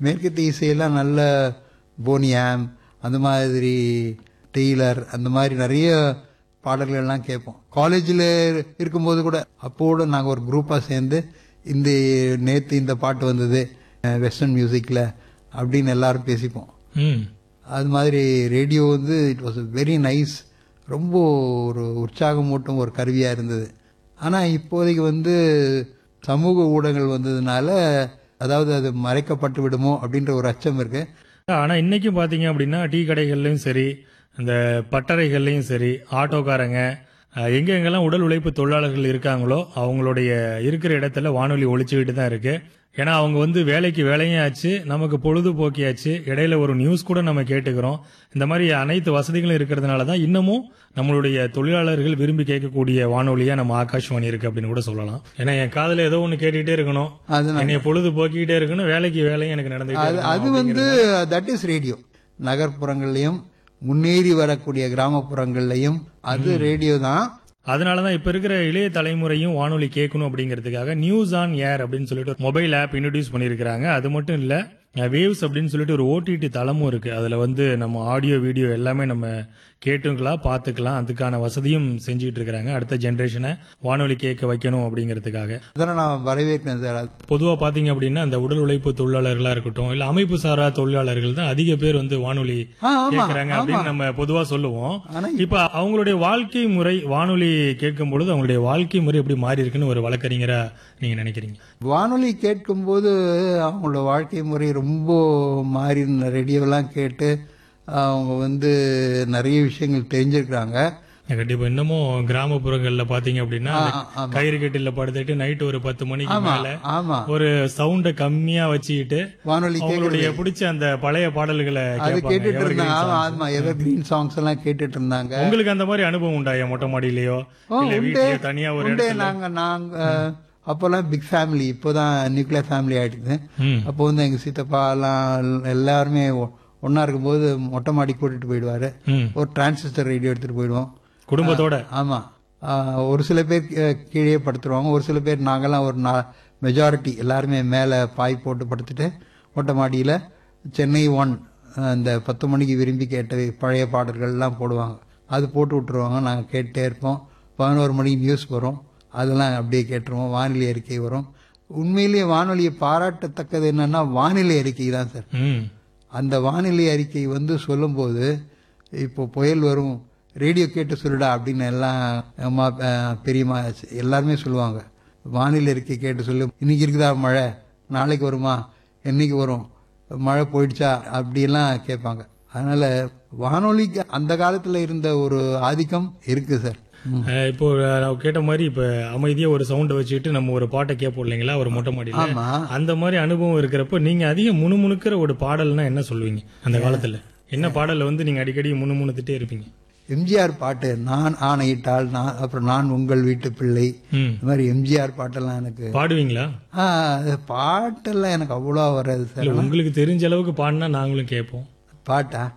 மேற்கத்திய இசையெல்லாம் நல்ல போனியாம் அந்த மாதிரி டெய்லர் அந்த மாதிரி நிறைய பாடல்கள் எல்லாம் கேட்போம் காலேஜில் இருக்கும்போது கூட அப்போ கூட நாங்கள் ஒரு குரூப்பாக சேர்ந்து இந்த நேற்று இந்த பாட்டு வந்தது வெஸ்டர்ன் மியூசிக்கில் அப்படின்னு எல்லாரும் பேசிப்போம் ம் அது மாதிரி ரேடியோ வந்து இட் வாஸ் வெரி நைஸ் ரொம்ப ஒரு உற்சாகமூட்டும் ஒரு கருவியாக இருந்தது ஆனால் இப்போதைக்கு வந்து சமூக ஊடகங்கள் வந்ததுனால அதாவது அது மறைக்கப்பட்டு விடுமோ அப்படின்ற ஒரு அச்சம் இருக்கு ஆனா இன்னைக்கும் பாத்தீங்க அப்படின்னா டீ கடைகள்லயும் சரி அந்த பட்டறைகள்லயும் சரி ஆட்டோக்காரங்க அஹ், எங்க எங்கெல்லாம் உடல் உழைப்பு தொழிலாளர்கள் இருக்காங்களோ அவங்களுடைய இருக்கிற இடத்துல வானொலி ஒழிச்சுக்கிட்டு தான் இருக்கு ஏன்னா அவங்க வந்து வேலைக்கு வேலையும் ஆச்சு நமக்கு பொழுதுபோக்கியாச்சு இடையில ஒரு நியூஸ் கூட நம்ம கேட்டுக்கிறோம் இந்த மாதிரி அனைத்து வசதிகளும் இருக்கிறதுனால தான் இன்னமும் நம்மளுடைய தொழிலாளர்கள் விரும்பி கேட்கக்கூடிய வானொலியா நம்ம ஆகாஷ்வாணி இருக்கு அப்படின்னு கூட சொல்லலாம் ஏன்னா என் காதுல ஏதோ ஒண்ணு கேட்டுக்கிட்டே இருக்கணும் அது என்னைய பொழுது போக்கிட்டே இருக்கணும் வேலைக்கு வேலையும் எனக்கு நடந்துகிட்டே அது இருக்கணும் அது வந்து தட் இஸ் ரேடியோ நகர்ப்புறங்கள்லையும் முன்னேறி வரக்கூடிய கிராமப்புறங்கள்லையும் அது ரேடியோ தான் அதனாலதான் இப்ப இருக்கிற இளைய தலைமுறையும் வானொலி கேட்கணும் அப்படிங்கிறதுக்காக நியூஸ் ஆன் ஏர் அப்படின்னு சொல்லிட்டு ஒரு மொபைல் ஆப் இன்ட்ரடியூஸ் பண்ணிருக்காங்க அது மட்டும் இல்ல வேவ்ஸ் அப்படின்னு சொல்லிட்டு ஒரு ஓடிடி தளமும் இருக்கு அதுல வந்து நம்ம ஆடியோ வீடியோ எல்லாமே நம்ம கேட்டுக்கலாம் பார்த்துக்கலாம் அதுக்கான வசதியும் செஞ்சுட்டு இருக்கிறாங்க அடுத்த ஜென்ரேஷனை வானொலி கேட்க வைக்கணும் அப்படிங்கிறதுக்காக அதெல்லாம் நான் வரவேற்கிறேன் சார் அது பொதுவா பாத்தீங்க அப்படின்னா அந்த உடல் உழைப்பு தொழிலாளர்களா இருக்கட்டும் இல்ல அமைப்பு சாரா தொழிலாளர்கள் தான் அதிக பேர் வந்து வானொலி ஆ, ஆமா கேட்கறாங்க அப்படின்னு நம்ம பொதுவா சொல்லுவோம் ஆனா இப்ப அவங்களுடைய வாழ்க்கை முறை வானொலி கேட்கும் பொழுது அவங்களுடைய வாழ்க்கை முறை எப்படி மாறி இருக்குன்னு ஒரு வழக்கறிஞரா நீங்க நினைக்கிறீங்க வானொலி கேட்கும்போது அவங்களோட வாழ்க்கை முறை ரொம்ப மாறி ரேடியோலாம் கேட்டு அவங்க வந்து நிறைய விஷயங்கள் தெரிஞ்சிருக்கிறாங்க கண்டிப்பா இன்னமும் கிராமப்புறங்கள்ல பாத்தீங்க அப்படின்னா அந்த ஆ, ஆமா. கயிறு கட்டில படுத்துட்டு நைட் ஒரு பத்து மணிக்கு ஆமா மேல ஆமா ஒரு சவுண்ட கம்மியா வச்சுக்கிட்டு வானொலி அவங்களுடைய பிடிச்ச அந்த பழைய பாடல்களை அது கேட்பாங்க. கேட்டுட்டு evergreen இருந்தாங்க ஆமா songs. ஆமா எவர் கிரீன் சாங்ஸ் எல்லாம் கேட்டுட்டு இருந்தாங்க உங்களுக்கு அந்த மாதிரி அனுபவம் உண்டாயா மொட்டை மாடியிலயோ ஓ, இல்ல உண்டு. வீட்லயோ தனியா ஒரு உண்டு இடத்துல நாங்க நாங்க அப்போல்லாம் பிக் ஃபேமிலி இப்போதான் நியூக்ளியர் ஃபேமிலி ஆயிடுது ம். அப்போ வந்து எங்க சித்தப்பா எல்லாம் எல்லாருமே ஒ- ஒண்ணா இருக்கும்போது மொட்டை மாடி கூட்டிட்டு போயிடுவாரு ம். ஒரு டிரான்சிஸ்டர் ரேடியோ எடுத்துட்டு போயிடுவோம் குடும்பத்தோட ஆமா ஆஹ் ஒரு சில பேர் கீ- கீழே படுத்துருவாங்க ஒரு சில பேர் நாங்கெல்லாம் ஒரு மெஜாரிட்டி எல்லாருமே மேலே பாய் போட்டு படுத்துட்டு மொட்டை மாடியில் சென்னை ஒன் அந்த பத்து மணிக்கு விரும்பி கேட்ட பழைய பாடல்கள்லாம் போடுவாங்க அது போட்டு விட்டுருவாங்க நாங்கள் கேட்டுட்டே இருப்போம் பதினோரு மணிக்கு நியூஸ் வரும் அதெல்லாம் அப்படியே கேட்டுருவோம் வானிலை அறிக்கை வரும் உண்மையிலேயே வானொலியை பாராட்டத்தக்கது என்னன்னா வானிலை அறிக்கை தான் சார் ம் அந்த வானிலை அறிக்கை வந்து சொல்லும்போது இப்போ புயல் வரும் ரேடியோ கேட்டு சொல்லுடா அப்படின்னு எல்லாம் அம்மா அஹ், பெரியம்மா எல்லாருமே சொல்லுவாங்க வானிலை அறிக்கை கேட்டு சொல்லு இன்னைக்கு இருக்குதா மழை நாளைக்கு வருமா என்னைக்கு வரும் மழை போயிடுச்சா அப்படியெல்லாம் கேட்பாங்க அதனால வானொலிக்கு அந்த காலத்துல இருந்த ஒரு ஆதிக்கம் இருக்கு சார் அஹ் இப்போ அஹ், நான் கேட்ட மாதிரி இப்ப அமைதியா ஒரு சவுண்ட வச்சுக்கிட்டு நம்ம ஒரு பாட்டை கேட்போம் இல்லைங்களா ஒரு மொட்டை மாடியில ஆமா அந்த மாதிரி அனுபவம் இருக்கிறப்ப நீங்க அதிக முணுமுணுக்கிற ஒரு பாடல்னா என்ன சொல்லுவீங்க அந்த காலத்துல என்ன பாடல்ல வந்து நீங்க அடிக்கடி முணுமுணுத்துட்டே இருப்பீங்க எம்ஜிஆர் பாட்டு நான் ஆணையிட்டால் நான் அப்புறம் நான் உங்கள் வீட்டு பிள்ளை ம் இந்த மாதிரி எம்ஜிஆர் பாட்டெல்லாம் எனக்கு பாடுவீங்களா ஆ, அது பாட்டெல்லாம் எனக்கு அவ்வளோ வராது சார் இல்ல உங்களுக்கு தெரிஞ்ச அளவுக்கு பாடினா நாங்களும் கேட்போம் பாட்டா